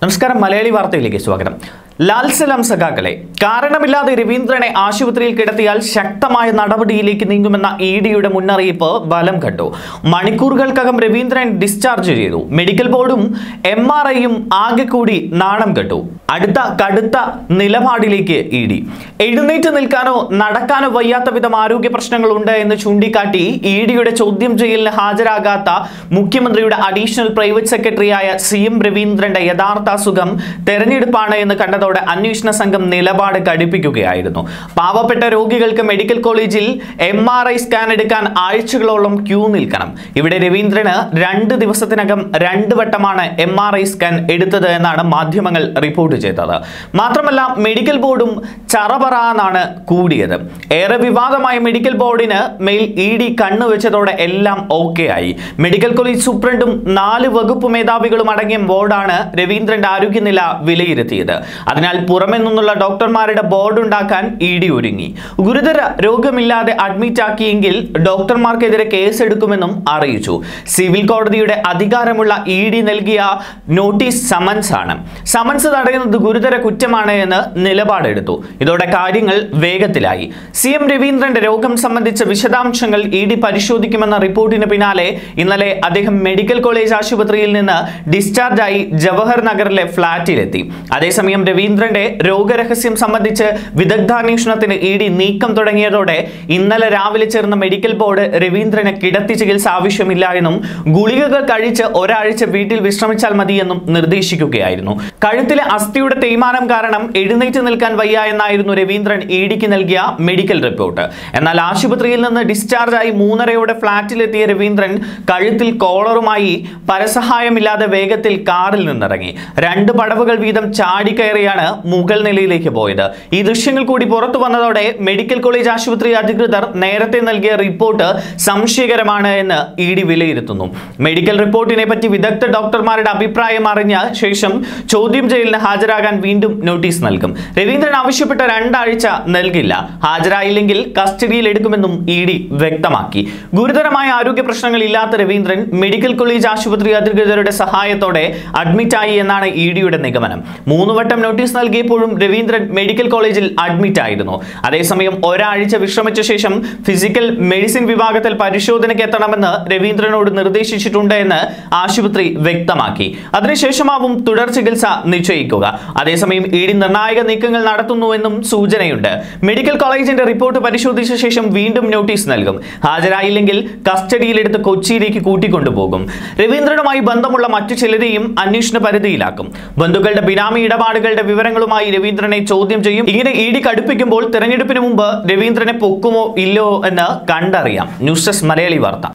നമസ്കാരം മലയാളി വാർത്തയിലേക്ക് സ്വാഗതം ലാൽ സലാം സഖാക്കളെ കാരണമില്ലാതെ രവീന്ദ്രനെ ആശുപത്രിയിൽ കിടത്തിയാൽ ശക്തമായ നടപടിയിലേക്ക് നീങ്ങുമെന്ന ഇ ഡിയുടെ മുന്നറിയിപ്പ് ബലം കണ്ടു മണിക്കൂറുകൾക്കകം രവീന്ദ്രൻ ഡിസ്ചാർജ് ചെയ്തു മെഡിക്കൽ ബോർഡും എം ആർ ഐയും ആകെ കൂടി നാണം കെട്ടു അടുത്ത കടുത്ത നിലപാടിലേക്ക് ഇ ഡി എഴുന്നേറ്റ് നിൽക്കാനോ നടക്കാനോ വയ്യാത്ത വിധം ആരോഗ്യ പ്രശ്നങ്ങളുണ്ട് എന്ന് ചൂണ്ടിക്കാട്ടി ഇ ഡിയുടെ ചോദ്യം ചെയ്യലിന് ഹാജരാകാത്ത മുഖ്യമന്ത്രിയുടെ അഡീഷണൽ പ്രൈവറ്റ് സെക്രട്ടറിയായ സി എം രവീന്ദ്രന്റെ യഥാർത്ഥ അസുഖം തെരഞ്ഞെടുപ്പാണ് എന്ന് കണ്ടതോടെ അന്വേഷണ സംഘം നിലപാട് കടുപ്പിക്കുകയായിരുന്നു പാവപ്പെട്ട രോഗികൾക്ക് മെഡിക്കൽ കോളേജിൽ എം ആർ ഐ സ്കാൻ എടുക്കാൻ ആഴ്ചകളോളം ക്യൂ നിൽക്കണം ഇവിടെ രവീന്ദ്രന് രണ്ട് ദിവസത്തിനകം രണ്ട് വട്ടമാണ് എം ആർ ഐ സ്കാൻ എടുത്തത് എന്നാണ് മാധ്യമങ്ങൾ റിപ്പോർട്ട് ചെയ്തത് മാത്രമല്ല മെഡിക്കൽ ബോർഡും ചറപറ എന്നാണ് കൂടിയത് ഏറെ വിവാദമായ മെഡിക്കൽ ബോർഡിന് മേൽ ഇ ഡി കണ്ണുവെച്ചതോടെ എല്ലാം ഓക്കെ ആയി മെഡിക്കൽ കോളേജ് സൂപ്രണ്ടും നാല് വകുപ്പ് മേധാവികളും അടങ്ങിയ ബോർഡാണ് രവീന്ദ്രന്റെ ആരോഗ്യനില വിലയിരുത്തിയത് അതിനാൽ പുറമെ നിന്നുള്ള ഡോക്ടർമാരുടെ ബോർഡ് ഉണ്ടാക്കാൻ ഇ ഡി ഒരുങ്ങി ഗുരുതര രോഗമില്ലാതെ അഡ്മിറ്റ് ആക്കിയെങ്കിൽ ഡോക്ടർമാർക്കെതിരെ കേസെടുക്കുമെന്നും അറിയിച്ചു സിവിൽ കോടതിയുടെ അധികാരമുള്ള ഇ ഡി നൽകിയ നോട്ടീസ് സമൻസ് ആണ് സമൻസ് തടയുന്നത് ഗുരുതര കുറ്റമാണ് എന്ന് നിലപാടെടുത്തു ഇതോടെ കാര്യങ്ങൾ വേഗത്തിലായി സി എം രവീന്ദ്രന്റെ രോഗം സംബന്ധിച്ച വിശദാംശങ്ങൾ ഇ ഡി പരിശോധിക്കുമെന്ന റിപ്പോർട്ടിന് പിന്നാലെ ഇന്നലെ അദ്ദേഹം മെഡിക്കൽ കോളേജ് ആശുപത്രിയിൽ നിന്ന് ഡിസ്ചാർജായി ജവഹർ നഗറിലെ ഫ്ളാറ്റിലെത്തി അതേസമയം രവീന്ദ്രന്റെ രോഗരഹസ്യം സംബന്ധിച്ച് വിദഗ്ധാന്വേഷണത്തിന് ഇ ഡി നീക്കം തുടങ്ങിയതോടെ ഇന്നലെ രാവിലെ ചേർന്ന മെഡിക്കൽ ബോർഡ് രവീന്ദ്രന് കിടത്തി ചികിത്സ ആവശ്യമില്ല എന്നും ഗുളികകൾ കഴിച്ച് ഒരാഴ്ച വീട്ടിൽ വിശ്രമിച്ചാൽ മതിയെന്നും നിർദ്ദേശിക്കുകയായിരുന്നു കഴുത്തിലെ അസ്ഥിയുടെ തേയ്മാനം കാരണം എഴുന്നേറ്റ് നിൽക്കാൻ വയ്യ എന്നായിരുന്നു രവീന്ദ്രൻ ഇ ഡിക്ക് നൽകിയ മെഡിക്കൽ റിപ്പോർട്ട് എന്നാൽ ആശുപത്രിയിൽ നിന്ന് ഡിസ്ചാർജായി മൂന്നരയോടെ ഫ്ളാറ്റിലെത്തിയ രവീന്ദ്രൻ കഴുത്തിൽ കോളറുമായി പരസഹായമില്ലാതെ വേഗത്തിൽ കാറിൽ നിന്നിറങ്ങി രണ്ട് പടവുകൾ വീതം ചാടിക്കയറിയാണ് മുകൾ നിലയിലേക്ക് പോയത് ഈ ദൃശ്യങ്ങൾ കൂടി പുറത്തു വന്നതോടെ മെഡിക്കൽ കോളേജ് ആശുപത്രി അധികൃതർ നേരത്തെ നൽകിയ റിപ്പോർട്ട് സംശയകരമാണ് എന്ന് ഇ ഡി വിലയിരുത്തുന്നു മെഡിക്കൽ റിപ്പോർട്ടിനെ പറ്റി വിദഗ്ധ ഡോക്ടർമാരുടെ അഭിപ്രായം അറിഞ്ഞ ശേഷം ചോദ്യം ചെയ്യലിന് ഹാജരാകാൻ വീണ്ടും നോട്ടീസ് നൽകും രവീന്ദ്രൻ ആവശ്യപ്പെട്ട രണ്ടാഴ്ച നൽകില്ല ഹാജരായില്ലെങ്കിൽ കസ്റ്റഡിയിൽ എടുക്കുമെന്നും ഇ ഡി വ്യക്തമാക്കി ഗുരുതരമായ ആരോഗ്യ പ്രശ്നങ്ങൾ ഇല്ലാത്ത രവീന്ദ്രൻ മെഡിക്കൽ കോളേജ് ആശുപത്രി അധികൃതരുടെ സഹായത്തോടെ അഡ്മിറ്റായി എന്നാണ് ഇ ഡിയുടെ നിഗമനം മൂന്ന് വട്ടം നോട്ടീസ് നൽകിയപ്പോഴും രവീന്ദ്രൻ മെഡിക്കൽ കോളേജിൽ അഡ്മിറ്റ് ആയിരുന്നു അതേസമയം ഒരാഴ്ച വിശ്രമിച്ച ശേഷം ഫിസിക്കൽ മെഡിസിൻ വിഭാഗത്തിൽ പരിശോധനയ്ക്ക് എത്തണമെന്ന് രവീന്ദ്രനോട് നിർദ്ദേശിച്ചിട്ടുണ്ട് എന്ന് ആശുപത്രി വ്യക്തമാക്കി അതിനുശേഷമാവും തുടർ ചികിത്സ നിശ്ചയിക്കുക അതേസമയം ഇ ഡി നിർണായക നീക്കങ്ങൾ നടത്തുന്നുവെന്നും സൂചനയുണ്ട് മെഡിക്കൽ കോളേജിന്റെ റിപ്പോർട്ട് പരിശോധിച്ച ശേഷം വീണ്ടും നോട്ടീസ് നൽകും ഹാജരായില്ലെങ്കിൽ കസ്റ്റഡിയിലെടുത്ത് കൊച്ചിയിലേക്ക് കൂട്ടിക്കൊണ്ടുപോകും രവീന്ദ്രനുമായി ബന്ധമുള്ള മറ്റു ചിലരെയും അന്വേഷണ പരിധിയിലാക്കും ബന്ധുക്കളുടെ ബിനാമി ഇടപാടുകളുടെ വിവരങ്ങളുമായി രവീന്ദ്രനെ ചോദ്യം ചെയ്യും ഇങ്ങനെ ഇ ഡി കടുപ്പിക്കുമ്പോൾ തെരഞ്ഞെടുപ്പിന് മുമ്പ് രവീന്ദ്രനെ പൊക്കുമോ ഇല്ലോ എന്ന് കണ്ടറിയാം ന്യൂസ് ഡെസ്ക് മലയാളി വാർത്ത